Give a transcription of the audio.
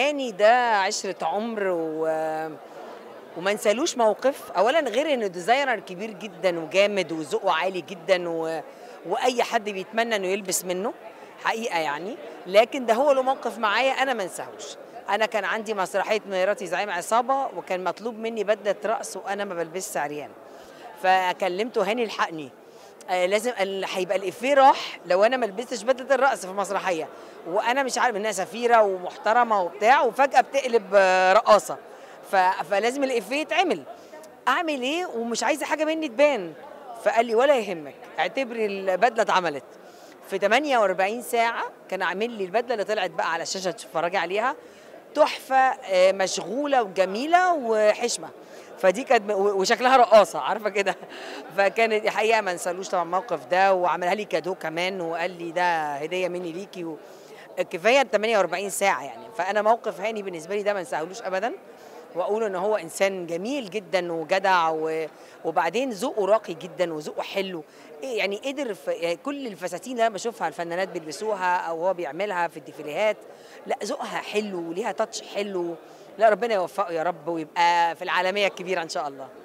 هاني ده عشرة عمر و... وما نسالوش موقف اولا غير انه ديزاينر كبير جدا وجامد وذوقه عالي جدا و... واي حد بيتمنى انه يلبس منه حقيقه يعني لكن ده هو له موقف معايا انا ما انساهوش انا كان عندي مسرحيه مراتي زعيم عصابه وكان مطلوب مني بدله رقص وانا ما بلبسش عريان فكلمته هاني الحقني آه لازم ال- هيبقى الافيه راح لو انا ما لبستش بدله الرقص في مسرحيه وانا مش عارف انها سفيره ومحترمه وبتاع وفجاه بتقلب آه، رقاصه ف... فلازم الافيه يتعمل اعمل ايه ومش عايزه حاجه مني تبان فقال لي ولا يهمك اعتبري البدله اتعملت في 48 ساعه كان عامل لي البدله اللي طلعت بقى على الشاشه تتفرجي عليها تحفه آه، مشغوله وجميله وحشمه فدي كانت وشكلها رقاصه عارفه كده فكانت حقيقه ما نسالوش طبعا الموقف ده وعملها لي كادو كمان وقال لي ده هديه مني ليكي و... كفايه 48 ساعه يعني فانا موقف هاني بالنسبه لي ده ما انساهولوش ابدا واقول ان هو انسان جميل جدا وجدع و... وبعدين ذوقه راقي جدا وذوقه حلو إيه يعني قدر في يعني كل الفساتين اللي انا بشوفها الفنانات بيلبسوها او هو بيعملها في الديفيليهات لا ذوقها حلو وليها تاتش حلو لا ربنا يوفقه يا رب ويبقى في العالميه الكبيره ان شاء الله